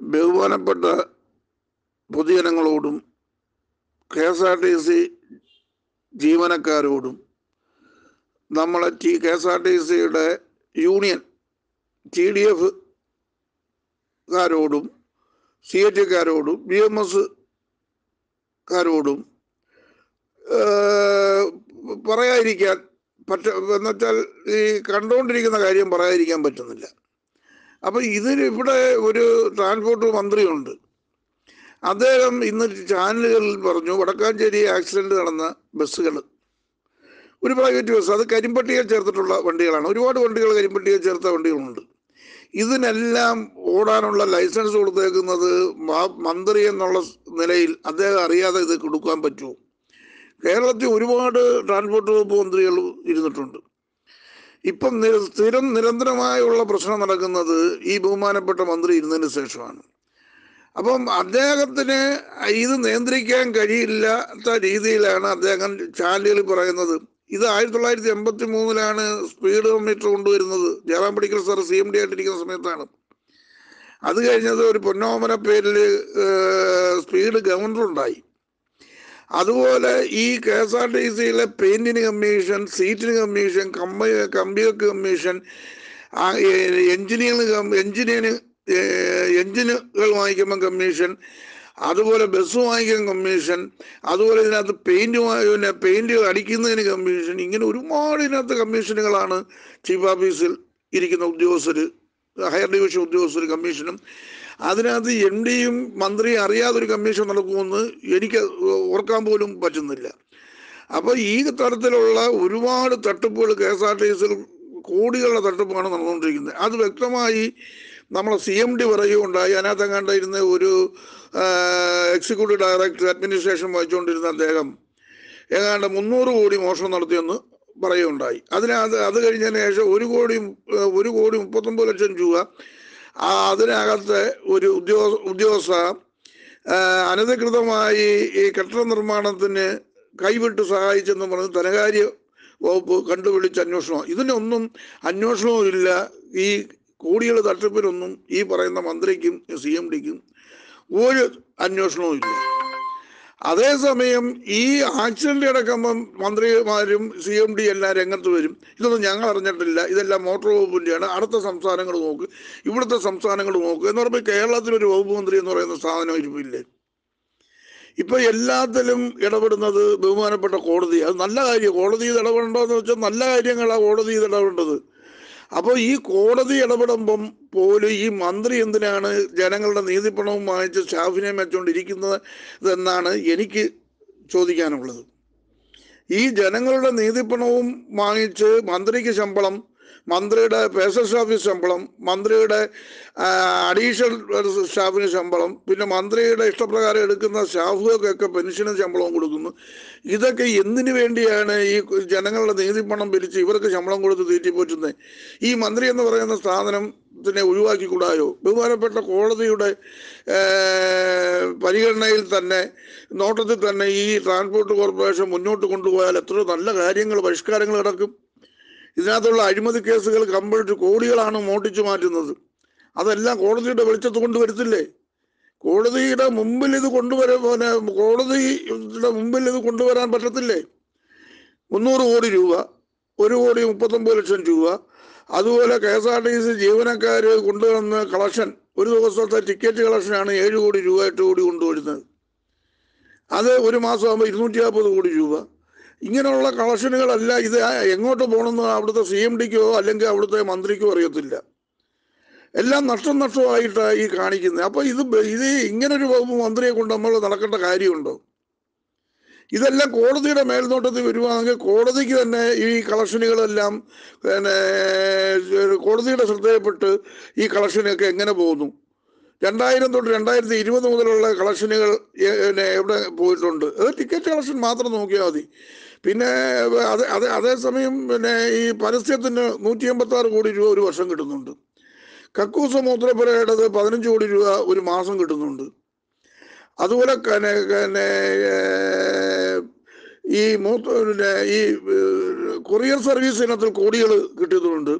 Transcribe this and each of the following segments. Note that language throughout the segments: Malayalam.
ബഹുമാനപ്പെട്ട പൊതുജനങ്ങളോടും K S R T C ജീവനക്കാരോടും നമ്മളെ T K S R T സിയുടെ യൂണിയൻ ടി ഡി എഫ് കാരോടും സി എച്ച് കാരോടും ബി എം എസ് കാരോടും പറയാതിരിക്കാൻ പറ്റ എന്നുവെച്ചാൽ ഈ കണ്ടുകൊണ്ടിരിക്കുന്ന കാര്യം പറയാതിരിക്കാൻ പറ്റുന്നില്ല അപ്പൊ ഇതിന് ഇവിടെ ഒരു ട്രാൻസ്പോർട്ട് മന്ത്രിയുണ്ട് അദ്ദേഹം ഇന്ന് ചാനലുകളിൽ പറഞ്ഞു വടക്കാഞ്ചേരി ആക്സിഡന്റ് നടന്ന ബസ്സുകൾ ഒരു പ്രൈവറ്റ് ബസ് അത് കരിമ്പട്ടിയിൽ ചേർത്തിട്ടുള്ള വണ്ടികളാണ് ഒരുപാട് വണ്ടികൾ കരിമ്പട്ടിയിൽ ചേർത്ത വണ്ടികളുണ്ട് ഇതിനെല്ലാം ഓടാനുള്ള ലൈസൻസ് കൊടുത്തേക്കുന്നത് മാ- മന്ത്രി എന്നുള്ള നിലയിൽ അദ്ദേഹം അറിയാതെ ഇത് കൊടുക്കാൻ പറ്റുമോ കേരളത്തിൽ ഒരുപാട് ട്രാൻസ്പോർട്ട് വകുപ്പ് മന്ത്രികൾ ഇരുന്നിട്ടുണ്ട് ഇപ്പം നി- സ്ഥിരം നിരന്തരമായുള്ള പ്രശ്നം നടക്കുന്നത് ഈ ബഹുമാനപ്പെട്ട മന്ത്രി ഇരുന്നതിന് ശേഷമാണ് അപ്പം അദ്ദേഹത്തിന് ഇത് നിയന്ത്രിക്കാൻ കഴിയില്ലാത്ത രീതിയിലാണ് അദ്ദേഹം ചാനലുകളിൽ പറയുന്നത് ഇത് ആയിരത്തി തൊള്ളായിരത്തി എൺപത്തി മൂന്നിലാണ് സ്പീഡ് മീറ്റർ കൊണ്ടുവരുന്നത് ജയറാം പടിക്കൽ സാർ സി എം ഡി ആയിട്ടിരിക്കുന്ന സമയത്താണ് അത് കഴിഞ്ഞത് ഒരു പൊന്നോമന പേരിൽ സ്പീഡ് ഗവർണർ ഉണ്ടായി അതുപോലെ ഈ കെ എസ് ആർ ടി സിയിലെ പെയിന്റിന് കമ്മീഷൻ സീറ്റിന് കമ്മീഷൻ കമ്പ കമ്പികൾക്ക് കമ്മീഷൻ എഞ്ചിനീയറിന് എഞ്ചിനീയറിന് എഞ്ചിനുകൾ വാങ്ങിക്കുമ്പോൾ കമ്മീഷൻ അതുപോലെ ബസ് വാങ്ങിക്കാൻ കമ്മീഷൻ അതുപോലെ ഇതിനകത്ത് പെയിന്റ് പിന്നെ പെയിന്റ് അടിക്കുന്നതിന് കമ്മീഷൻ ഇങ്ങനെ ഒരുപാട് ഇതിനകത്ത് കമ്മീഷനുകളാണ് ചീഫ് ഓഫീസിൽ ഇരിക്കുന്ന ഉദ്യോഗസ്ഥർ ഹയർ ഡിവിഷൻ ഉദ്യോഗസ്ഥർ കമ്മീഷനും അതിനകത്ത് എം ഡിയും മന്ത്രിയും അറിയാതൊരു കമ്മീഷൻ നടക്കുമെന്ന് എനിക്ക് ഓർക്കാൻ പോലും പറ്റുന്നില്ല അപ്പോൾ ഈ തരത്തിലുള്ള ഒരുപാട് തട്ടിപ്പുകൾ കെ എസ് ആർ ടി സിയിൽ കോടികളുടെ തട്ടിപ്പാണ് നടന്നുകൊണ്ടിരിക്കുന്നത് അത് വ്യക്തമായി നമ്മളെ സി എം ഡി പറയുകയുണ്ടായി അതിനകത്ത് കണ്ടിരുന്ന ഒരു എക്സിക്യൂട്ടീവ് ഡയറക്ടർ അഡ്മിനിസ്ട്രേഷൻ വഹിച്ചുകൊണ്ടിരുന്ന അദ്ദേഹം ഏതാണ്ട് മുന്നൂറ് കോടി മോഷണം നടത്തിയെന്ന് പറയുകയുണ്ടായി അതിനകത്ത് അത് കഴിഞ്ഞതിന് ശേഷം ഒരു കോടി ഏഹ്, ഒരു കോടി മുപ്പത്തൊമ്പത് ലക്ഷം രൂപ ആ അതിനകത്ത് ഒരു ഉദ്യോഗ ഉദ്യോഗസ്ഥ ആ, അനധികൃതമായി ഈ കെട്ടിട നിർമ്മാണത്തിന് കൈവിട്ട് സഹായിച്ചെന്ന് പറഞ്ഞ് ധനകാര്യ വകുപ്പ് കണ്ടുപിടിച്ച അന്വേഷണം ഇതിനൊന്നും അന്വേഷണവും ഇല്ല ഈ കോടികൾ തട്ടിപ്പിനൊന്നും ഈ പറയുന്ന മന്ത്രിക്കും സി എം ഡിക്കും ഒരു അന്വേഷണവും ഇല്ല അതേസമയം ഈ ആക്സിഡന്റ് അടക്കുമ്പം മന്ത്രിമാരും സി എം ഡി എല്ലാം രംഗത്ത് വരും ഇതൊന്നും ഞങ്ങൾ അറിഞ്ഞിട്ടില്ല ഇതെല്ലാം മോട്ടോർ വകുപ്പിൻ്റെയാണ് അടുത്ത സംസ്ഥാനങ്ങൾ നോക്ക് ഇവിടുത്തെ സംസ്ഥാനങ്ങൾ നോക്ക് എന്ന് പറയുമ്പോൾ കേരളത്തിലൊരു വകുപ്പ് മന്ത്രി എന്ന് പറയുന്ന സാധനം ഇരിപ്പില്ലേ ഇപ്പൊ എല്ലാത്തിലും ഇടപെടുന്നത് ബഹുമാനപ്പെട്ട കോടതി അത് നല്ല കാര്യം കോടതിയിൽ ഇടപെടേണ്ടതെന്ന് വെച്ചാൽ നല്ല കാര്യങ്ങളാണ് കോടതിയിൽ ഇടപെടേണ്ടത് അപ്പോൾ ഈ കോടതി ഇടപെടുമ്പം പോലും ഈ മന്ത്രി എന്തിനാണ് ജനങ്ങളുടെ നീതിപ്പണവും വാങ്ങിച്ച് സ്റ്റാഫിനെ വെച്ചുകൊണ്ടിരിക്കുന്നത് എന്നാണ് എനിക്ക് ചോദിക്കാനുള്ളത് ഈ ജനങ്ങളുടെ നീതിപ്പണവും വാങ്ങിച്ച് മന്ത്രിക്ക് ശമ്പളം മന്ത്രിയുടെ പേഴ്സണൽ സ്റ്റാഫിന് ശമ്പളം മന്ത്രിയുടെ അഡീഷണൽ സ്റ്റാഫിന് ശമ്പളം പിന്നെ മന്ത്രിയുടെ ഇഷ്ടപ്രകാരം എടുക്കുന്ന സ്റ്റാഫുകൾക്കൊക്കെ പെൻഷനും ശമ്പളവും കൊടുക്കുന്നു ഇതൊക്കെ എന്തിനു വേണ്ടിയാണ് ഈ ജനങ്ങളുടെ നീതിപ്പണം പിരിച്ച് ഇവർക്ക് ശമ്പളം കൊടുത്ത് തീറ്റിപ്പോറ്റുന്നത് ഈ മന്ത്രി എന്ന് പറയുന്ന സ്ഥാപനത്തിനെ ഒഴിവാക്കിക്കൂടായോ ബഹുമാനപ്പെട്ട കോടതിയുടെ ഏർ, പരിഗണനയിൽ തന്നെ നോട്ടത്തിൽ തന്നെ ഈ ട്രാൻസ്പോർട്ട് കോർപ്പറേഷൻ മുന്നോട്ട് കൊണ്ടുപോയാൽ എത്ര നല്ല കാര്യങ്ങൾ പരിഷ്കാരങ്ങൾ കിടക്കും ഇതിനകത്തുള്ള അഴിമതി കേസുകൾ കമ്പിളിട്ട് കോടികളാണ് മോട്ടിച്ചു മാറ്റുന്നത് അതെല്ലാം കോടതിയുടെ വെളിച്ചത്ത് കൊണ്ടുവരത്തില്ലേ കോടതിയുടെ മുമ്പിൽ ഇത് കൊണ്ടുവരാൻ പിന്നെ കോടതിയുടെ മുമ്പിൽ ഇത് കൊണ്ടുവരാൻ പറ്റത്തില്ലേ മുന്നൂറ് കോടി രൂപ ഒരു കോടി മുപ്പത്തൊമ്പത് ലക്ഷം രൂപ അതുപോലെ K S R T C ജീവനക്കാർ കൊണ്ടുവന്ന കളക്ഷൻ ഒരു ദിവസത്തെ ടിക്കറ്റ് കളക്ഷനാണ് ഏഴ് കോടി രൂപ എട്ട് കോടി കൊണ്ടുവരുന്നത് അത് ഒരു മാസമാകുമ്പോൾ ഇരുന്നൂറ്റി നാൽപ്പത് കോടി രൂപ ഇങ്ങനെയുള്ള കളക്ഷനുകളല്ല ഇത് എങ്ങോട്ട് പോകണമെന്ന് അവിടുത്തെ സി എം ഡിക്കോ അല്ലെങ്കിൽ അവിടുത്തെ മന്ത്രിക്കോ അറിയത്തില്ല എല്ലാം നഷ്ടം നഷ്ടമായിട്ടാണ് ഈ കാണിക്കുന്നത് അപ്പൊ ഇത് ബ- ഇത് ഇങ്ങനൊരു വകുപ്പ് മന്ത്രിയെ കൊണ്ട് നമ്മൾ നടക്കേണ്ട കാര്യമുണ്ടോ ഇതെല്ലാം കോടതിയുടെ മേൽനോട്ടത്തിൽ വരുവാണെങ്കിൽ കോടതിക്ക് തന്നെ ഈ കളക്ഷനുകളെല്ലാം പിന്നെ കോടതിയുടെ ശ്രദ്ധയിൽപ്പെട്ട് ഈ കളക്ഷനൊക്കെ എങ്ങനെ പോകുന്നു രണ്ടായിരം തൊട്ട് രണ്ടായിരത്തി ഇരുപത് മുതലുള്ള കളക്ഷനുകൾ എ- പിന്നെ എവിടെ പോയിട്ടുണ്ട് അത് ടിക്കറ്റ് കളക്ഷൻ മാത്രം നോക്കിയാൽ മതി പിന്നെ അത് അത് അതേസമയം പിന്നെ ഈ പരസ്യത്തിന് നൂറ്റി എൺപത്തി ആറ് കോടി രൂപ ഒരു വർഷം കിട്ടുന്നുണ്ട് കക്കൂസ മൂത്രപ്പുരയുടേത് പതിനഞ്ച് കോടി രൂപ ഒരു മാസം കിട്ടുന്നുണ്ട് അതുപോലെ കനെ കനെ ഏർ, ഈ മൂത്ര പിന്നെ ഈ ഏർ, കൊറിയർ സർവീസ് ഇനത്തിൽ കോടികൾ കിട്ടുന്നുണ്ട്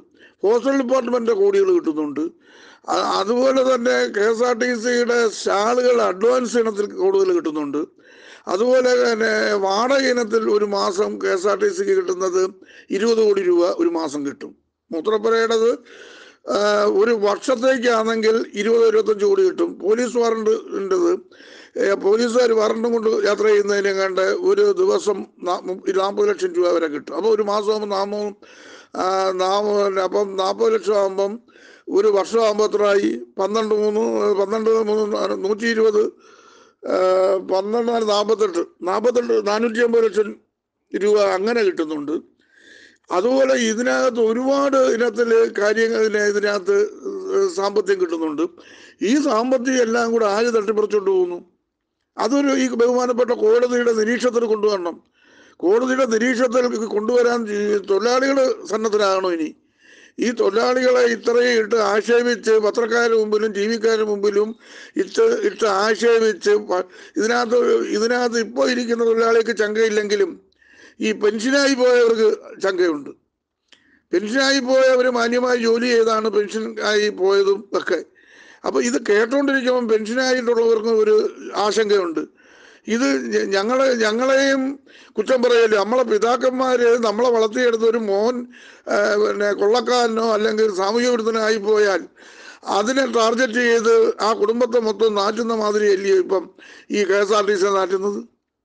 പോസ്റ്റൽ ഡിപ്പാർട്ട്മെൻറ്റ് കോടികൾ കിട്ടുന്നുണ്ട് അ- അതുപോലെ തന്നെ കെ എസ് ആർ ടി സിയുടെ സ്റ്റാളുകൾ അഡ്വാൻസ് ഇനത്തിൽ കൂടുതൽ കിട്ടുന്നുണ്ട് അതുപോലെ തന്നെ വാടക ഇനത്തിൽ ഒരു മാസം കെ എസ് ആർ ടി സിക്ക് കിട്ടുന്നത് ഇരുപത് കോടി രൂപ ഒരു മാസം കിട്ടും മൂത്രപ്പുരയുടേത് ആ, ഒരു വർഷത്തേക്കാണെങ്കിൽ ഇരുപത് ഇരുപത്തഞ്ച് കോടി കിട്ടും പോലീസ് വാറണ്ടിൻ്റെത് പോലീസുകാർ വാറണ്ടും കൊണ്ട് യാത്ര ചെയ്യുന്നതിനെ കണ്ട് ഒരു ദിവസം നാ- മു- നാൽപ്പത് ലക്ഷം രൂപ വരെ കിട്ടും അപ്പോൾ ഒരു മാസമാകുമ്പോൾ നാമവും ആ, നാമ അപ്പം നാൽപ്പത് ലക്ഷം ആകുമ്പം ഒരു വർഷമാകുമ്പോൾ എത്രയായി പന്ത്രണ്ട് മൂന്ന് പന്ത്രണ്ട് മൂന്ന് നൂറ്റി ഇരുപത് ആ, പന്ത്രണ്ട് നാല് നാൽപ്പത്തെട്ട് നാൽപ്പത്തെട്ട് നാനൂറ്റി അമ്പത് ലക്ഷം രൂപ അങ്ങനെ കിട്ടുന്നുണ്ട് അതുപോലെ ഇതിനകത്ത് ഒരുപാട് ഇനത്തിൽ കാര്യങ്ങൾ ഇതിനെ- ഇതിനകത്ത് സാമ്പത്തികം കിട്ടുന്നുണ്ട് ഈ സാമ്പത്തികം എല്ലാം കൂടെ ആര് തട്ടിപ്പറിച്ചോണ്ട് പോകുന്നു അതൊരു ഈ ബഹുമാനപ്പെട്ട കോടതിയുടെ നിരീക്ഷണത്തിൽ കൊണ്ടുവരണം കോടതിയുടെ നിരീക്ഷണത്തിൽ ഇത് കൊണ്ടുവരാൻ തൊഴിലാളികൾ സന്നദ്ധരാകണോ ഇനി ഈ തൊഴിലാളികളെ ഇത്രയും ഇട്ട് ആക്ഷേപിച്ച് പത്രക്കാരുടെ മുമ്പിലും ടി വിക്കാരുടെ മുമ്പിലും ഇട്ട് ഇട്ട് ആക്ഷേപിച്ച് പ- ഇതിനകത്ത് ഇതിനകത്ത് ഇപ്പോൾ ഇരിക്കുന്ന തൊഴിലാളിക്ക് ചങ്കയില്ലെങ്കിലും ഈ പെൻഷനായി പോയവർക്ക് ചങ്കയുണ്ട് പെൻഷനായി പോയവർ മാന്യമായി ജോലി ചെയ്താണ് പെൻഷൻ ആയി പോയതും ഒക്കെ അപ്പോൾ ഇത് കേട്ടോണ്ടിരിക്കുമ്പോൾ പെൻഷനായിട്ടുള്ളവർക്ക് ഒരു ആശങ്കയുണ്ട് ഇത് ഞ- ഞങ്ങളെ ഞങ്ങളെയും കുറ്റം പറയല്ലേ നമ്മളെ പിതാക്കന്മാര് നമ്മളെ വളർത്തിയെടുത്ത ഒരു മോൻ ആ, പിന്നെ കൊള്ളക്കാരനോ അല്ലെങ്കിൽ സാമൂഹ്യ വിരുദ്ധനായി പോയാൽ അതിനെ ടാർഗറ്റ് ചെയ്ത് ആ കുടുംബത്തെ മൊത്തം നാറ്റുന്ന മാതിരിയല്ലയോ ഇപ്പം ഈ K S R T C നാറ്റുന്നത്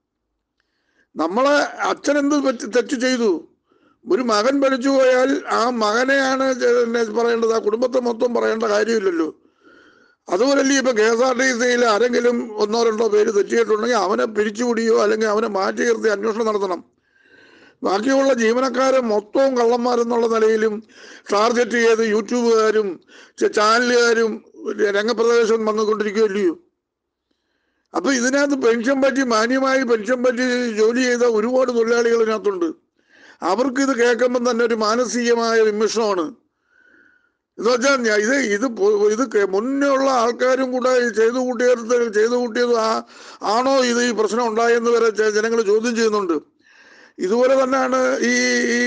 നമ്മളെ അച്ഛൻ എന്ത് പറ്റി- തെറ്റ് ചെയ്തു ഒരു മകൻ പഠിച്ചു പോയാൽ ആ മകനെയാണ് ചെ- പിന്നെ പറയേണ്ടത് ആ കുടുംബത്തെ മൊത്തം പറയേണ്ട കാര്യമില്ലല്ലോ അതുപോലല്ലേ ഇപ്പൊ കെ എസ് ആർ ടി സിയിൽ ആരെങ്കിലും ഒന്നോ രണ്ടോ പേര് തെറ്റിയിട്ടുണ്ടെങ്കിൽ അവനെ പിരിച്ചുപിടിയോ അല്ലെങ്കിൽ അവനെ മാറ്റി നിർത്തി അന്വേഷണം നടത്തണം ബാക്കിയുള്ള ജീവനക്കാരെ മൊത്തവും കള്ളന്മാരെന്നുള്ള നിലയിലും ടാർഗറ്റ് ചെയ്ത് യൂട്യൂബുകാരും ച- ചാനലുകാരും രംഗപ്രവേശം വന്നുകൊണ്ടിരിക്കുകയല്ലയോ അപ്പൊ ഇതിനകത്ത് പെൻഷൻ പറ്റി മാന്യമായി പെൻഷൻ പറ്റി ജോലി ചെയ്ത ഒരുപാട് തൊഴിലാളികൾ ഇതിനകത്തുണ്ട് അവർക്ക് ഇത് കേൾക്കുമ്പോൾ തന്നെ ഒരു മാനസികമായ വിമർശനമാണ് എന്ന് വെച്ചാൽ ഞാൻ ഇത് ഇത് പൊ- ഇത് കെ- മുന്നേ ഉള്ള ആൾക്കാരും കൂടെ ഈ ചെയ്തു കൂട്ടിയത് ചെയ്തു കൂട്ടിയത് ആ ആണോ ഇത് ഈ പ്രശ്നം ഉണ്ടായെന്ന് വരെ ജനങ്ങൾ ചോദ്യം ചെയ്യുന്നുണ്ട് ഇതുപോലെ തന്നെയാണ് ഈ ഈ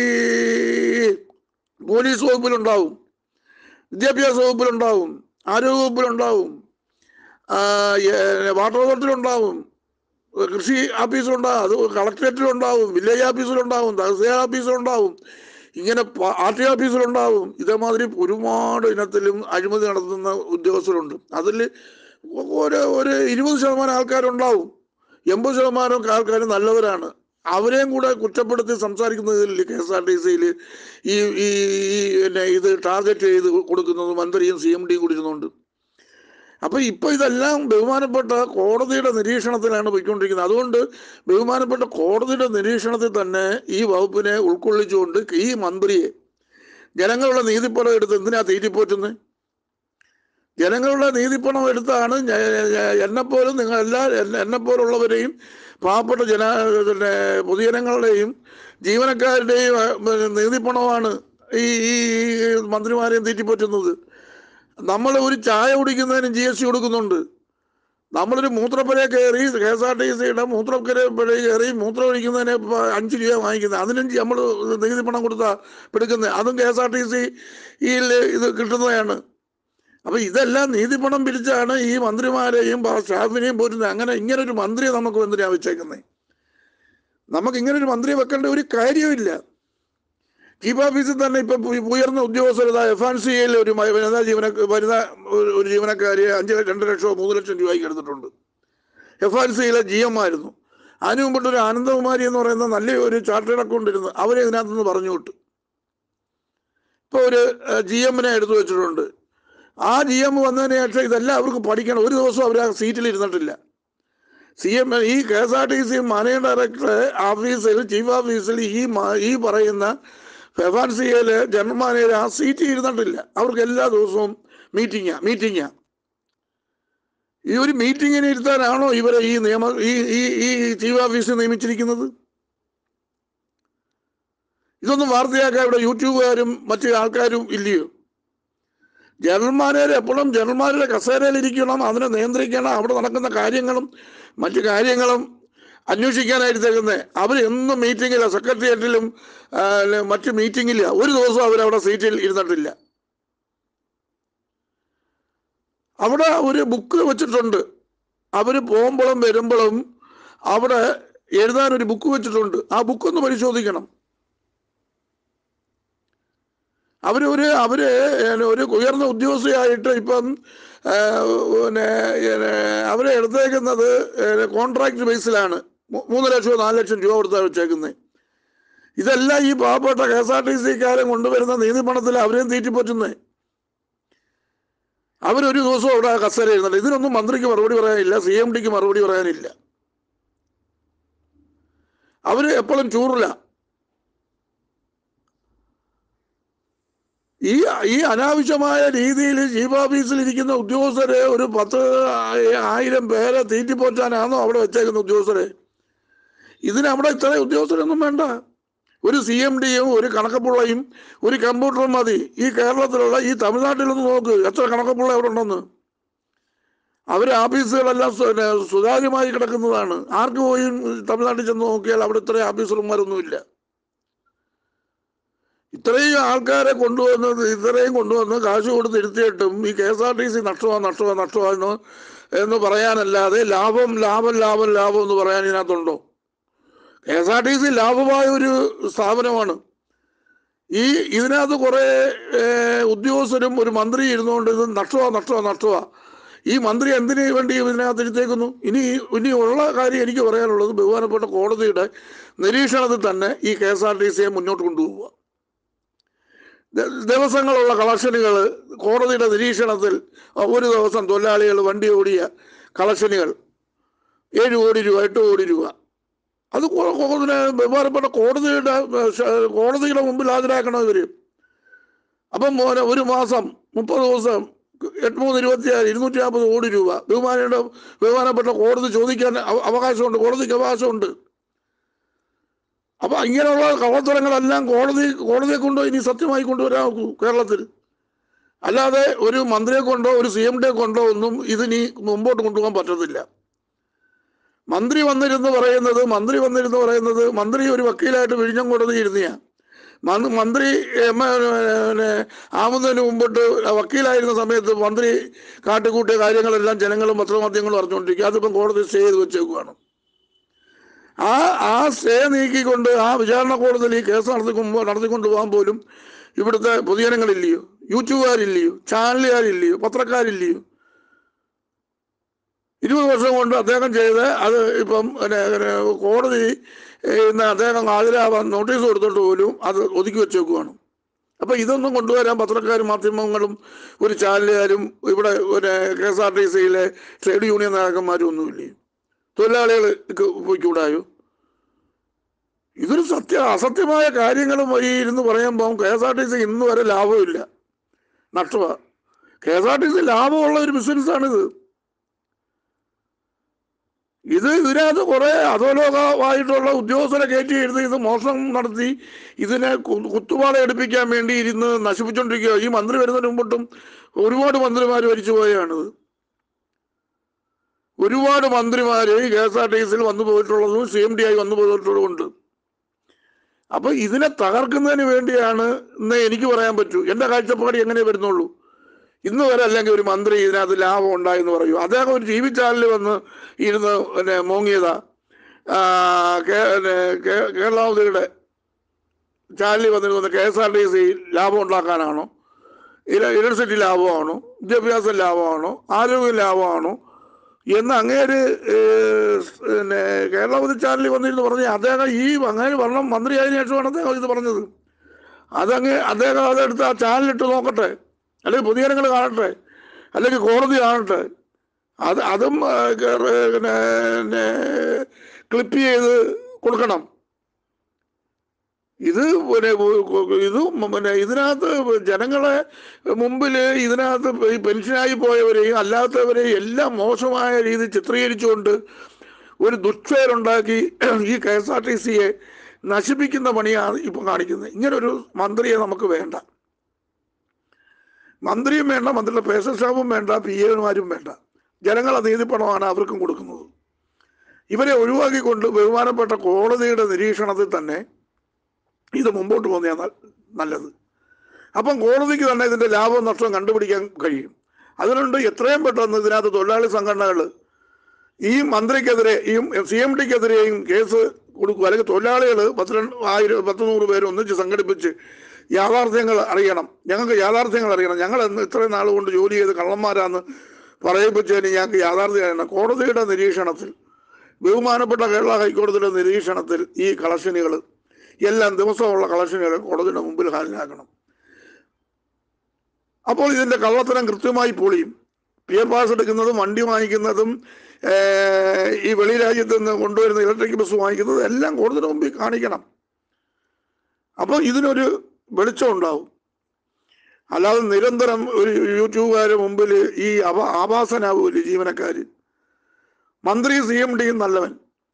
പോലീസ് വകുപ്പിലുണ്ടാവും വിദ്യാഭ്യാസ വകുപ്പിലുണ്ടാവും ആരോഗ്യ വകുപ്പിലുണ്ടാവും ആ, ഏ- വാട്ടർ അതോറിറ്റിയിലുണ്ടാവും കൃഷി ഓഫീസിലുണ്ടാവും അത് കളക്ടറേറ്റിലുണ്ടാവും വില്ലേജ് ഓഫീസിലുണ്ടാവും തഹസീൽ ഓഫീസിലുണ്ടാവും ഇങ്ങനെ ആർ ടി ഓഫീസിലുണ്ടാവും ഇതേമാതിരി ഒരുപാട് ഇനത്തിലും അഴിമതി നടത്തുന്ന ഉദ്യോഗസ്ഥരുണ്ട് അതിൽ ഒരു ഒരു ഇരുപത് ശതമാനം ആൾക്കാരുണ്ടാവും എൺപത് ശതമാനം ആൾക്കാർ നല്ലവരാണ് അവരെയും കൂടെ കുറ്റപ്പെടുത്തി സംസാരിക്കുന്നതിൽ കെ എസ് ആർ ടി സിയിൽ ഈ ഈ ഈ പിന്നെ ഇത് ടാർഗറ്റ് ചെയ്ത് കൊടുക്കുന്നത് മന്ത്രിയും സി എം ഡിയും കൂടി ഇരുന്നുണ്ട് അപ്പൊ ഇപ്പൊ ഇതെല്ലാം ബഹുമാനപ്പെട്ട കോടതിയുടെ നിരീക്ഷണത്തിലാണ് പോയിക്കൊണ്ടിരിക്കുന്നത് അതുകൊണ്ട് ബഹുമാനപ്പെട്ട കോടതിയുടെ നിരീക്ഷണത്തിൽ തന്നെ ഈ വകുപ്പിനെ ഉൾക്കൊള്ളിച്ചുകൊണ്ട് ഈ മന്ത്രിയെ ജനങ്ങളുടെ നീതിപ്പണം എടുത്ത് എന്തിനാ തീറ്റിപ്പോറ്റുന്നത് ജനങ്ങളുടെ നീതിപ്പണം എടുത്താണ് ഞ- ഞ- എന്നെപ്പോലും നിങ്ങൾ എല്ലാ എന്നെ- എന്നെപ്പോലുള്ളവരെയും പാവപ്പെട്ട ജന പിന്നെ പൊതുജനങ്ങളുടെയും ജീവനക്കാരുടെയും ആ, പിന്നെ നീതിപ്പണമാണ് ഈ ഈ ഈ മന്ത്രിമാരെയും തീറ്റിപ്പറ്റുന്നത് നമ്മൾ ഒരു ചായ കുടിക്കുന്നതിന് ജി എസ് ടി കൊടുക്കുന്നുണ്ട് നമ്മളൊരു മൂത്രപ്പുര കയറി കെ എസ് ആർ ടി സിയുടെ മൂത്രപ്പുര കയറി മൂത്രം ഒഴിക്കുന്നതിന് ഇപ്പൊ അഞ്ച് രൂപ വാങ്ങിക്കുന്നത് അതിനും നമ്മൾ നികുതി പണം കൊടുത്താ എടുക്കുന്നത് അതും കെ എസ് ആർ ടി സിയിൽ ഇത് കിട്ടുന്നതാണ് അപ്പൊ ഇതെല്ലാം നീതിപ്പണം പിരിച്ചാണ് ഈ മന്ത്രിമാരെയും പ- സ്റ്റാഫിനെയും പോറ്റുന്നത് അങ്ങനെ ഇങ്ങനെ ഒരു മന്ത്രിയെ നമുക്ക് എന്തിനാ വെച്ചേക്കുന്നത് നമുക്ക് ഇങ്ങനെ ഒരു മന്ത്രിയെ വെക്കേണ്ട ഒരു കാര്യമില്ല ചീഫ് ഓഫീസിൽ തന്നെ ഇപ്പൊ ഉയ- ഉയർന്ന ഉദ്യോഗസ്ഥർ എഫ് ആൻ സിയിൽ ഒരു മ- വനിതാ ജീവന വനിതാ ഒരു- ഒരു ജീവനക്കാരി അഞ്ച് രണ്ട് ലക്ഷമോ മൂന്ന് ലക്ഷം രൂപയ്ക്ക് എടുത്തിട്ടുണ്ട് എഫ് ആൻ സിയിലെ ജി എം ആയിരുന്നു അതിനു മുമ്പിട്ട് ഒരു ആനന്ദകുമാരി എന്ന് പറയുന്ന നല്ല ഒരു ചാർട്ടേഡ് അക്കൗണ്ട് ഇരുന്ന് അവരെ ഇതിനകത്തുനിന്ന് പറഞ്ഞു വിട്ടു ഇപ്പൊ ഒരു ജി എമ്മിനെ എടുത്തു വെച്ചിട്ടുണ്ട് ആ ജി എം വന്നതിന് ശേഷം ഇതെല്ലാം അവർക്ക് പഠിക്കണം ഒരു ദിവസം അവർ ആ സീറ്റിൽ ഇരുന്നിട്ടില്ല സി എം ഈ K S R T C managing director ഓഫീസിൽ ചീഫ് ഓഫീസിൽ ഈ മ- ഈ പറയുന്ന ഫെഫാൻസിയയില് ജനറൽ മാനേജർ ആ സീറ്റിൽ ഇരുന്നിട്ടില്ല അവർക്ക് എല്ലാ ദിവസവും മീറ്റിംഗാ മീറ്റിംഗാ ഈ ഒരു മീറ്റിങ്ങിന് ഇരുത്താനാണോ ഇവരെ ഈ നിയമ ഈ ഈ ഈ ചീഫ് ഓഫീസിൽ നിയമിച്ചിരിക്കുന്നത് ഇതൊന്നും വാർത്തയാക്കാൻ ഇവിടെ യൂട്യൂബുകാരും മറ്റു ആൾക്കാരും ഇല്ലയോ ജനറൽ മാനേജർ എപ്പോഴും ജനറൽമാരുടെ കസേരയിൽ ഇരിക്കണം അതിനെ നിയന്ത്രിക്കണം അവിടെ നടക്കുന്ന കാര്യങ്ങളും മറ്റു കാര്യങ്ങളും അന്വേഷിക്കാനായിട്ടേക്കുന്നത് അവർ എന്നും മീറ്റിങ്ങില്ല സെക്രട്ടേറിയറ്റിലും ആ, ല- മറ്റ് മീറ്റിങ്ങില്ല ഒരു ദിവസം അവരവിടെ സീറ്റിൽ ഇരുന്നിട്ടില്ല അവിടെ ഒരു ബുക്ക് വെച്ചിട്ടുണ്ട് അവർ പോകുമ്പോഴും വരുമ്പോഴും അവിടെ എഴുതാൻ ഒരു ബുക്ക് വെച്ചിട്ടുണ്ട് ആ ബുക്ക് ഒന്ന് പരിശോധിക്കണം അവര് ഒരു അവര് ഏഹ് ഒരു ഉയർന്ന ഉദ്യോഗസ്ഥയായിട്ട് ഇപ്പം ഏഹ് പിന്നെ ഏഹ് അവരെ എടുത്തേക്കുന്നത് കോൺട്രാക്ട് ബേസിലാണ് മൂ- മൂന്ന് ലക്ഷമോ നാല് ലക്ഷം രൂപ കൊടുത്താണ് വെച്ചേക്കുന്നത് ഇതെല്ലാം ഈ പാവപ്പെട്ട കെ എസ് ആർ ടി സിക്കാരും കൊണ്ടുവരുന്ന നീതിപണത്തിൽ അവരെയും തീറ്റിപ്പറ്റുന്നത് അവരൊരു ദിവസം അവിടെ കസേര ഇരുന്നില്ല ഇതിനൊന്നും മന്ത്രിക്ക് മറുപടി പറയാനില്ല സി എം ഡിക്ക് മറുപടി പറയാനില്ല അവര് എപ്പോഴും ചൂറില്ല ഈ ഈ അനാവശ്യമായ രീതിയിൽ ചീഫ് ഓഫീസിൽ ഇരിക്കുന്ന ഉദ്യോഗസ്ഥരെ ഒരു പത്ത് ആയി- ആയിരം പേരെ തീറ്റിപ്പോറ്റാനാണോ അവിടെ വെച്ചേക്കുന്ന ഉദ്യോഗസ്ഥരെ ഇതിന് അവിടെ ഇത്രയും ഉദ്യോഗസ്ഥരൊന്നും വേണ്ട ഒരു സി എം ഡിയും ഒരു കണക്കപ്പുള്ളയും ഒരു കമ്പ്യൂട്ടറും മതി ഈ കേരളത്തിലുള്ള ഈ തമിഴ്നാട്ടിലൊന്ന് നോക്ക് എത്ര കണക്കപ്പുള്ള അവിടെ ഉണ്ടെന്ന് അവർ ആഫീസുകളെല്ലാം സു- പിന്നെ സുതാര്യമായി കിടക്കുന്നതാണ് ആർക്ക് പോയി തമിഴ്നാട്ടിൽ ചെന്ന് നോക്കിയാൽ അവിടെ ഇത്രയും ഓഫീസർമാരൊന്നുമില്ല ഇത്രയും ആൾക്കാരെ കൊണ്ടുവന്ന് ഇത്രയും കൊണ്ടുവന്ന് കാശ് കൊടുത്ത് ഇരുത്തിയിട്ടും ഈ K S R T C നഷ്ടമാ നഷ്ടമാ നഷ്ടമാ എന്ന് എന്ന് പറയാനല്ലാതെ ലാഭം ലാഭം ലാഭം ലാഭം എന്ന് പറയാൻ ഇതിനകത്തുണ്ടോ K S R T C ലാഭമായ ഒരു സ്ഥാപനമാണ് ഈ ഇതിനകത്ത് കുറെ ഏഹ്, ഉദ്യോഗസ്ഥരും ഒരു മന്ത്രി ഇരുന്നുകൊണ്ട് ഇത് നഷ്ടമാ നഷ്ടമാ നഷ്ടമാ ഈ മന്ത്രി എന്തിനു വേണ്ടി ഇതിനകത്ത് ഇരുത്തേക്കുന്നു ഇനി ഇനി ഉള്ള കാര്യം എനിക്ക് പറയാനുള്ളത് ബഹുമാനപ്പെട്ട കോടതിയുടെ നിരീക്ഷണത്തിൽ തന്നെ ഈ കെ എസ് ആർ ടി സിയെ മുന്നോട്ട് കൊണ്ടുപോവുക ദ- ദിവസങ്ങളുള്ള കളക്ഷനുകൾ കോടതിയുടെ നിരീക്ഷണത്തിൽ ഒരു ദിവസം തൊഴിലാളികൾ വണ്ടി ഓടിയ കളക്ഷനുകൾ ഏഴ് കോടി രൂപ എട്ട് കോടി രൂപ അത് കോ- കോ- ഇതിന് ബഹുമാനപ്പെട്ട കോടതിയുടെ ഏഹ്, ശ- കോടതിയുടെ മുമ്പിൽ ഹാജരാക്കണം ഇവര് അപ്പം മോനെ ഒരു മാസം മുപ്പത് ദിവസം എട്ട് മൂന്ന് ഇരുപത്തിയാറ് ഇരുന്നൂറ്റി നാൽപ്പത് കോടി രൂപ ബഹുമാനയുടെ ബഹുമാനപ്പെട്ട കോടതി ചോദിക്കാൻ അവ- അവകാശമുണ്ട് കോടതിക്ക് അവകാശമുണ്ട് അപ്പൊ ഇങ്ങനെയുള്ള കള്ളത്തരങ്ങളെല്ലാം കോടതി കോടതിയെ കൊണ്ടോ ഇനി സത്യമായി കൊണ്ടുവരാൻ നോക്കൂ കേരളത്തിൽ അല്ലാതെ ഒരു മന്ത്രിയെ കൊണ്ടോ ഒരു സി എം ഡിയെ കൊണ്ടോ ഒന്നും ഇതിനി മുമ്പോട്ട് കൊണ്ടുപോകാൻ പറ്റത്തില്ല മന്ത്രി വന്നിരുന്ന് പറയുന്നത് മന്ത്രി വന്നിരുന്ന് പറയുന്നത് മന്ത്രി ഒരു വക്കീലായിട്ട് വിഴിഞ്ഞം കോടതി ഇരുന്നിയ മന്ത്രി എം എ, പിന്നെ, ആവുന്നതിന് മുമ്പിട്ട് വക്കീലായിരുന്ന സമയത്ത് മന്ത്രി കാട്ടിക്കൂട്ടിയ കാര്യങ്ങളെല്ലാം ജനങ്ങളും പത്രമാധ്യമങ്ങളും അറിഞ്ഞുകൊണ്ടിരിക്കുക അതിപ്പം കോടതി സ്റ്റേ ചെയ്ത് വെച്ചേക്കുവാണ് ആ ആ സ്റ്റേ നീക്കിക്കൊണ്ട് ആ വിചാരണ കോടതിയിൽ ഈ കേസ് നടത്തിക്കൊണ്ട് നടത്തിക്കൊണ്ട് പോകാൻ പോലും ഇവിടുത്തെ പൊതുജനങ്ങളില്ലയോ യൂട്യൂബുകാരില്ലയോ ചാനലുകാരില്ലയോ പത്രക്കാരില്ലയോ ഇരുപത് വർഷം കൊണ്ട് അദ്ദേഹം ചെയ്ത് അത് ഇപ്പം പിന്നെ പിന്നെ കോടതി ഏഹ്, ഇന്ന് അദ്ദേഹം ഹാജരാവാൻ നോട്ടീസ് കൊടുത്തിട്ട് പോലും അത് ഒതുക്കി വെച്ചേക്കുവാണ് അപ്പൊ ഇതൊന്നും കൊണ്ടുവരാൻ പത്രക്കാരും മാധ്യമങ്ങളും ഒരു ചാനലുകാരും ഇവിടെ ഒരു കെ എസ് ആർ ടി സിയിലെ ട്രേഡ് യൂണിയൻ നേതാക്കന്മാരും ഒന്നുമില്ലേ തൊഴിലാളികൾക്ക് പോയിക്കൂടായോ ഇതൊരു സത്യ അസത്യമായ കാര്യങ്ങളും ഈ ഇരുന്ന് പറയുമ്പോൾ K S R T C ഇന്ന് വരെ ലാഭമില്ല നഷ്ടമാണ് K S R T C ലാഭമുള്ള ഒരു ബിസിനസ്സാണിത് ഇത് ഇതിനകത്ത് കുറെ അധോലോകമായിട്ടുള്ള ഉദ്യോഗസ്ഥരെ കയറ്റി എഴുതി ഇത് മോഷണം നടത്തി ഇതിനെ കു- കുത്തുപാള എടുപ്പിക്കാൻ വേണ്ടി ഇരുന്ന് നശിപ്പിച്ചുകൊണ്ടിരിക്കുക ഈ മന്ത്രി വരുന്നതിന് മുമ്പിട്ടും ഒരുപാട് മന്ത്രിമാർ മരിച്ചു പോയാണിത് ഒരുപാട് മന്ത്രിമാര് കെ എസ് ആർ ടി സിയിൽ വന്നു പോയിട്ടുള്ളതും സി എം ഡി ആയി വന്നു പോയിട്ടുള്ളതും ഉണ്ട് അപ്പൊ ഇതിനെ തകർക്കുന്നതിന് വേണ്ടിയാണ് ഇന്ന് എനിക്ക് പറയാൻ പറ്റൂ എന്റെ കാഴ്ചപ്പാട് എങ്ങനെ വരുന്നുള്ളൂ ഇന്ന് വരെ അല്ലെങ്കിൽ ഒരു മന്ത്രി ഇതിനകത്ത് ലാഭം ഉണ്ടായെന്ന് പറയൂ അദ്ദേഹം ഒരു ടി വി ചാനലിൽ വന്ന് ഇരുന്ന് പിന്നെ മോങ്ങിയതാ ആ, കേ- പിന്നെ കേ- കേരളാവതിയുടെ ചാനലിൽ വന്നിരുന്ന K S R T C ലാഭം ഉണ്ടാക്കാനാണോ ഇല- ഇലക്ട്രിസിറ്റി ലാഭമാണോ വിദ്യാഭ്യാസം ലാഭമാണോ ആരോഗ്യം ലാഭമാണോ എന്ന് അങ്ങേര് ഏഹ്, പിന്നെ കേരളാവതി ചാനലിൽ വന്നിരുന്ന് പറഞ്ഞ് അദ്ദേഹം ഈ അങ്ങേര് ഭരണം മന്ത്രിയായതിനു ശേഷമാണ് അദ്ദേഹം ഇത് പറഞ്ഞത് അതങ്ങ് അദ്ദേഹം അതെടുത്ത് ആ ചാനലിട്ട് നോക്കട്ടെ അല്ലെങ്കിൽ പൊതുജനങ്ങൾ കാണട്ടെ അല്ലെങ്കിൽ കോടതി കാണട്ടെ അത് അതും ആ, കേറ- പിന്നെ ക്ലിപ്പ് ചെയ്ത് കൊടുക്കണം ഇത് പിന്നെ ഇത് പിന്നെ ഇതിനകത്ത് ജനങ്ങളെ മുമ്പിൽ ഇതിനകത്ത് ഈ പെൻഷനായി പോയവരെയും അല്ലാത്തവരെയും എല്ലാം മോശമായ രീതി ചിത്രീകരിച്ചുകൊണ്ട് ഒരു ദുഷ്പേരുണ്ടാക്കി ഈ കെ എസ് ആർ ടി സിയെ നശിപ്പിക്കുന്ന പണിയാണ് ഇപ്പം കാണിക്കുന്നത് ഇങ്ങനൊരു മന്ത്രിയെ നമുക്ക് വേണ്ട മന്ത്രിയും വേണ്ട മന്ത്രിയുടെ പേഴ്സൺ സ്റ്റാഫും വേണ്ട പി എമാരും വേണ്ട ജനങ്ങളെ നീതിപ്പണമാണ് അവർക്കും കൊടുക്കുന്നത് ഇവരെ ഒഴിവാക്കിക്കൊണ്ട് ബഹുമാനപ്പെട്ട കോടതിയുടെ നിരീക്ഷണത്തിൽ തന്നെ ഇത് മുമ്പോട്ട് പോകുന്നതാണ് നല്ലത് അപ്പം കോടതിക്ക് തന്നെ ഇതിന്റെ ലാഭവും നഷ്ടവും കണ്ടുപിടിക്കാൻ കഴിയും അതുകൊണ്ട് എത്രയും പെട്ടെന്ന് ഇതിനകത്ത് തൊഴിലാളി സംഘടനകൾ ഈ മന്ത്രിക്കെതിരെ ഈ സി എം ഡിക്കെതിരെയും കേസ് കൊടുക്കുക അല്ലെങ്കിൽ തൊഴിലാളികൾ പത്ത് രണ്ട് ആയിരം പത്ത് നൂറ് പേര് ഒന്നിച്ച് സംഘടിപ്പിച്ച് യാഥാർത്ഥ്യങ്ങൾ അറിയണം ഞങ്ങൾക്ക് യാഥാർത്ഥ്യങ്ങൾ അറിയണം ഞങ്ങൾ എന്ന് ഇത്രയും നാൾ കൊണ്ട് ജോലി ചെയ്ത് കള്ളന്മാരാന്ന് പറയിപ്പിച്ചതിന് ഞങ്ങൾക്ക് യാഥാർത്ഥ്യം അറിയണം കോടതിയുടെ നിരീക്ഷണത്തിൽ ബഹുമാനപ്പെട്ട കേരള ഹൈക്കോടതിയുടെ നിരീക്ഷണത്തിൽ ഈ കളക്ഷനുകൾ എല്ലാം ദിവസമുള്ള കളക്ഷനുകൾ കോടതിയുടെ മുമ്പിൽ ഹാജരാക്കണം അപ്പോൾ ഇതിന്റെ കള്ളത്തരം കൃത്യമായി പൊളിയും പിയർ പാസ് എടുക്കുന്നതും വണ്ടി വാങ്ങിക്കുന്നതും ഏർ, ഈ വെളി രാജ്യത്ത് നിന്ന് കൊണ്ടുവരുന്ന ഇലക്ട്രിക് ബസ് വാങ്ങിക്കുന്നതും എല്ലാം കോടതിയുടെ മുമ്പിൽ കാണിക്കണം അപ്പോൾ ഇതിനൊരു വെളിച്ചം ഉണ്ടാവും അല്ലാതെ നിരന്തരം ഒരു യൂട്യൂബുകാരുടെ മുമ്പിൽ ഈ അപ ആഭാസനാവുമല്ലേ ജീവനക്കാര് മന്ത്രി സി എം ഡിയും നല്ലവൻ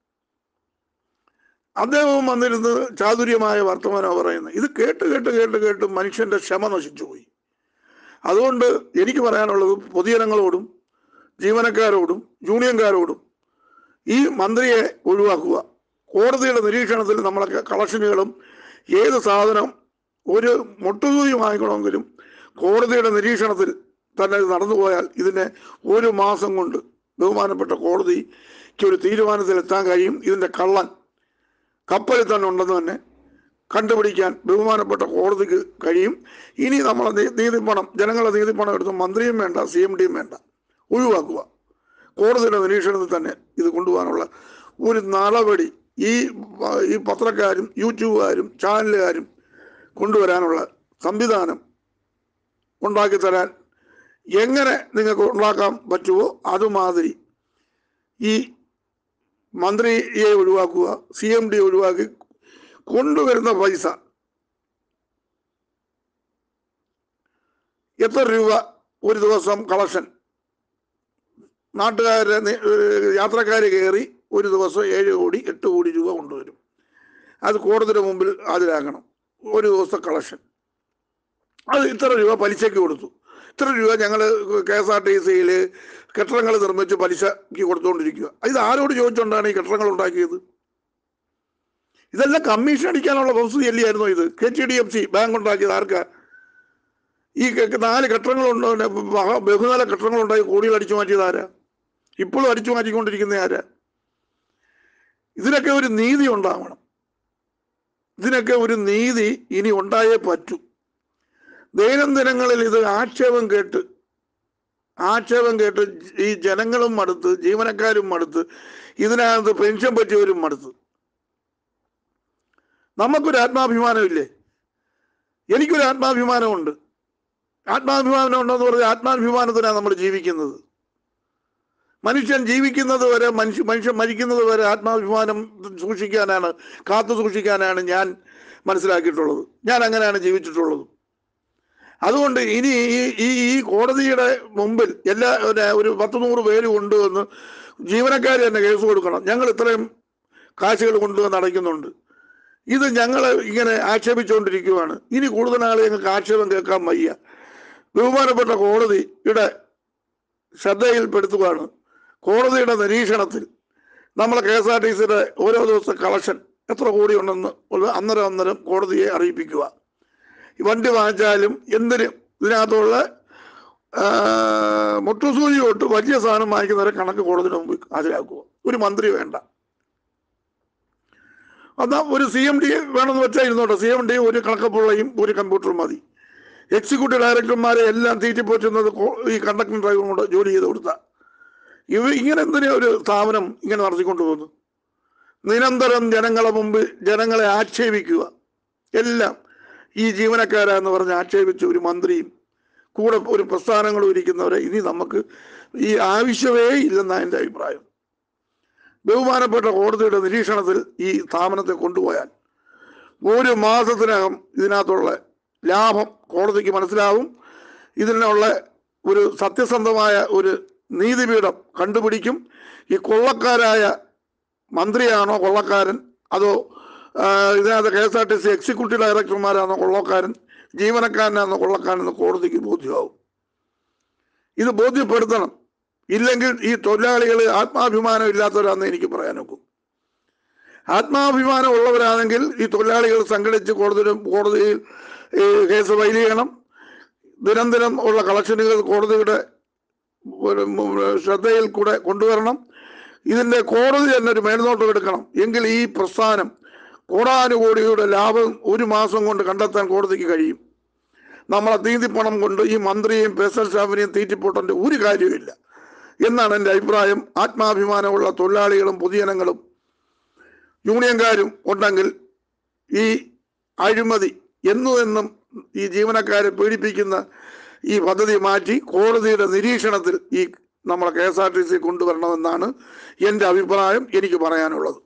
അദ്ദേഹവും വന്നിരുന്ന് ചാതുര്യമായ വർത്തമാനമാണ് പറയുന്നത് ഇത് കേട്ട് കേട്ട് കേട്ട് കേട്ട് മനുഷ്യന്റെ ക്ഷമ നശിച്ചുപോയി അതുകൊണ്ട് എനിക്ക് പറയാനുള്ളത് പൊതുജനങ്ങളോടും ജീവനക്കാരോടും യൂണിയൻകാരോടും ഈ മന്ത്രിയെ ഒഴിവാക്കുക കോടതിയുടെ നിരീക്ഷണത്തിൽ നമ്മളെ കളക്ഷനുകളും ഏത് സാധനം ഒരു മുട്ടുകൂലി വാങ്ങിക്കണമെങ്കിലും കോടതിയുടെ നിരീക്ഷണത്തിൽ തന്നെ ഇത് നടന്നുപോയാൽ ഇതിനെ ഒരു മാസം കൊണ്ട് ബഹുമാനപ്പെട്ട കോടതിക്ക് ഒരു തീരുമാനത്തിലെത്താൻ കഴിയും ഇതിന്റെ കള്ളൻ കപ്പലിൽ തന്നെ ഉണ്ടെന്ന് തന്നെ കണ്ടുപിടിക്കാൻ ബഹുമാനപ്പെട്ട കോടതിക്ക് കഴിയും ഇനി നമ്മളെ നീ- നീതിപ്പണം ജനങ്ങളെ നീതിപ്പണം എടുത്ത് മന്ത്രിയും വേണ്ട സി എം ഡിയും വേണ്ട ഒഴിവാക്കുക കോടതിയുടെ നിരീക്ഷണത്തിൽ തന്നെ ഇത് കൊണ്ടുപോകാനുള്ള ഒരു നടപടി ഈ പ- ഈ പത്രക്കാരും യൂട്യൂബുകാരും ചാനലുകാരും കൊണ്ടുവരാനുള്ള സംവിധാനം ഉണ്ടാക്കി തരാൻ എങ്ങനെ നിങ്ങൾക്ക് ഉണ്ടാക്കാൻ പറ്റുമോ അതുമാതിരി ഈ മന്ത്രിയെ ഒഴിവാക്കുക സി എം ഡി ഒഴിവാക്കി കൊണ്ടുവരുന്ന പൈസ എത്ര രൂപ ഒരു ദിവസം കളക്ഷൻ നാട്ടുകാരെ നി- ഏഹ് യാത്രക്കാർ കയറി ഒരു ദിവസം ഏഴ് കോടി എട്ട് കോടി രൂപ കൊണ്ടുവരും അത് കോടതിയുടെ മുമ്പിൽ ഹാജരാക്കണം ഒരു ദിവസത്തെ കളക്ഷൻ അത് ഇത്ര രൂപ പലിശയ്ക്ക് കൊടുത്തു ഇത്ര രൂപ ഞങ്ങൾ കെ എസ് ആർ ടി സിയിൽ കെട്ടിടങ്ങൾ നിർമ്മിച്ച് പലിശയ്ക്ക് കൊടുത്തുകൊണ്ടിരിക്കുക ഇത് ആരോട് ചോദിച്ചുകൊണ്ടാണ് ഈ കെട്ടിടങ്ങൾ ഉണ്ടാക്കിയത് ഇതെല്ലാം കമ്മീഷൻ അടിക്കാനുള്ള വസ്തുത അല്ലായിരുന്നോ ഇത് K T D F C bank ഉണ്ടാക്കിയത് ആർക്കാ ഈ കെ- നാല് കെട്ടിടങ്ങളുണ്ട് പിന്നെ മഹാ- ബഹുനില കെട്ടിടങ്ങളുണ്ടായി കോടികൾ അടിച്ചു മാറ്റിയത് ആരാ ഇപ്പോഴും അടിച്ചു മാറ്റിക്കൊണ്ടിരിക്കുന്ന ആരാ ഇതിനൊക്കെ ഒരു നീതി ഉണ്ടാവണം ഇതിനൊക്കെ ഒരു നീതി ഇനി ഉണ്ടായേ പറ്റൂ ദൈനംദിനങ്ങളിൽ ഇത് ആക്ഷേപം കേട്ട് ആക്ഷേപം കേട്ട് ഈ ജനങ്ങളും മടുത്ത് ജീവനക്കാരും മടുത്ത് ഇതിനകത്ത് പെൻഷൻ പറ്റിയവരും മടുത്ത് നമുക്കൊരു ആത്മാഭിമാനമില്ലേ എനിക്കൊരു ആത്മാഭിമാനമുണ്ട് ആത്മാഭിമാനം ഉണ്ടെന്ന് പറഞ്ഞാൽ ആത്മാഭിമാനത്തിനാണ് നമ്മൾ ജീവിക്കുന്നത് മനുഷ്യൻ ജീവിക്കുന്നത് വരെ മനുഷ്യ മനുഷ്യൻ മരിക്കുന്നത് വരെ ആത്മാഭിമാനം സൂക്ഷിക്കാനാണ് കാത്തു സൂക്ഷിക്കാനാണ് ഞാൻ മനസ്സിലാക്കിയിട്ടുള്ളത് ഞാൻ അങ്ങനെയാണ് ജീവിച്ചിട്ടുള്ളത് അതുകൊണ്ട് ഇനി ഈ ഈ ഈ കോടതിയുടെ മുമ്പിൽ എല്ലാ ഒരു- ഒരു പത്ത് നൂറ് പേര് കൊണ്ടുവന്ന് ജീവനക്കാർ തന്നെ കേസ് കൊടുക്കണം ഞങ്ങൾ ഇത്രയും കാശുകൾ കൊണ്ടുവന്ന് അടയ്ക്കുന്നുണ്ട് ഇത് ഞങ്ങൾ ഇങ്ങനെ ആക്ഷേപിച്ചുകൊണ്ടിരിക്കുകയാണ് ഇനി കൂടുതൽ ആൾ ഞങ്ങൾക്ക് ആക്ഷേപം കേൾക്കാൻ വയ്യ ബഹുമാനപ്പെട്ട കോടതിയുടെ ശ്രദ്ധയിൽപ്പെടുത്തുകയാണ് കോടതിയുടെ നിരീക്ഷണത്തിൽ നമ്മളെ കെ എസ് ആർ ടി സിയുടെ ഓരോ ദിവസത്തെ കളക്ഷൻ എത്ര കോടി ഉണ്ടെന്ന് ഉള്ള അന്നേരം അന്നേരം കോടതിയെ അറിയിപ്പിക്കുക ഈ വണ്ടി വാങ്ങിച്ചാലും എന്തിനും ഇതിനകത്തുള്ള ആ, മുട്ടുസൂചി തൊട്ട് വലിയ സാധനം വാങ്ങിക്കുന്നവരെ കണക്ക് കോടതിയുടെ മുമ്പിൽ ഹാജരാക്കുക ഒരു മന്ത്രി വേണ്ട എന്നാൽ ഒരു സി എം ഡി വേണമെന്ന് വെച്ചാൽ ഇരുന്നോട്ടെ സി എം ഡി ഒരു കണക്കപ്പുള്ളയും ഒരു കമ്പ്യൂട്ടറും മതി എക്സിക്യൂട്ടീവ് ഡയറക്ടർമാരെ എല്ലാം തീറ്റിപ്പോറ്റുന്നത് കോ- ഈ കണ്ടക്ടർ ഡ്രൈവറും കൊണ്ട് ജോലി ചെയ്ത് കൊടുത്ത ഇവ ഇങ്ങനെ എന്തിനാ ഒരു സ്ഥാപനം ഇങ്ങനെ നടത്തിക്കൊണ്ടു പോകുന്നു നിരന്തരം ജനങ്ങളെ മുമ്പ് ജനങ്ങളെ ആക്ഷേപിക്കുക എല്ലാം ഈ ജീവനക്കാരാന്ന് പറഞ്ഞ് ആക്ഷേപിച്ച ഒരു മന്ത്രിയും കൂടെ ഒരു പ്രസ്ഥാനങ്ങളും ഇരിക്കുന്നവരെ ഇനി നമുക്ക് ഈ ആവശ്യമേ ഇല്ലെന്നാണ് എൻ്റെ അഭിപ്രായം ബഹുമാനപ്പെട്ട കോടതിയുടെ നിരീക്ഷണത്തിൽ ഈ സ്ഥാപനത്തെ കൊണ്ടുപോയാൽ ഒരു മാസത്തിനകം ഇതിനകത്തുള്ള ലാഭം കോടതിക്ക് മനസ്സിലാവും ഇതിനുള്ള ഒരു സത്യസന്ധമായ ഒരു നീതിപീഠം കണ്ടുപിടിക്കും ഈ കൊള്ളക്കാരായ മന്ത്രിയാണോ കൊള്ളക്കാരൻ അതോ ആ, ഇതിനകത്ത് K S R T C executive ഡയറക്ടർമാരാണോ കൊള്ളക്കാരൻ ജീവനക്കാരനാണോ കൊള്ളക്കാരൻ എന്ന് കോടതിക്ക് ബോധ്യമാവും ഇത് ബോധ്യപ്പെടുത്തണം ഇല്ലെങ്കിൽ ഈ തൊഴിലാളികൾ ആത്മാഭിമാനം ഇല്ലാത്തവരാണെന്ന് എനിക്ക് പറയാൻ ഒക്കും ആത്മാഭിമാനം ഉള്ളവരാണെങ്കിൽ ഈ തൊഴിലാളികൾ സംഘടിച്ച് കോടതിയിലും കോടതിയിൽ ഈ കേസ് ഫയൽ ചെയ്യണം ദിനം ഉള്ള കളക്ഷനുകൾ കോടതിയുടെ ഒരു ശ്രദ്ധയിൽ കൂടെ കൊണ്ടുവരണം ഇതിൻ്റെ കോടതി തന്നെ ഒരു മേൽനോട്ടം എടുക്കണം എങ്കിൽ ഈ പ്രസ്ഥാനം കോടാനുകോടിയുടെ ലാഭം ഒരു മാസം കൊണ്ട് കണ്ടെത്താൻ കോടതിക്ക് കഴിയും നമ്മളെ തീതിപ്പണം കൊണ്ട് ഈ മന്ത്രിയെയും പേഴ്സണൽ സ്റ്റാഫിനെയും തീറ്റിപ്പോട്ടേണ്ട ഒരു കാര്യമില്ല എന്നാണ് എൻ്റെ അഭിപ്രായം ആത്മാഭിമാനമുള്ള തൊഴിലാളികളും പൊതുജനങ്ങളും യൂണിയൻകാരും ഉണ്ടെങ്കിൽ ഈ അഴിമതി എന്നു എന്നും ഈ ജീവനക്കാരെ പീഡിപ്പിക്കുന്ന ഈ പദ്ധതി മാറ്റി കോടതിയുടെ നിരീക്ഷണത്തിൽ ഈ നമ്മളെ K S R T C കൊണ്ടുവരണമെന്നാണ് എൻ്റെ അഭിപ്രായം എനിക്ക് പറയാനുള്ളത്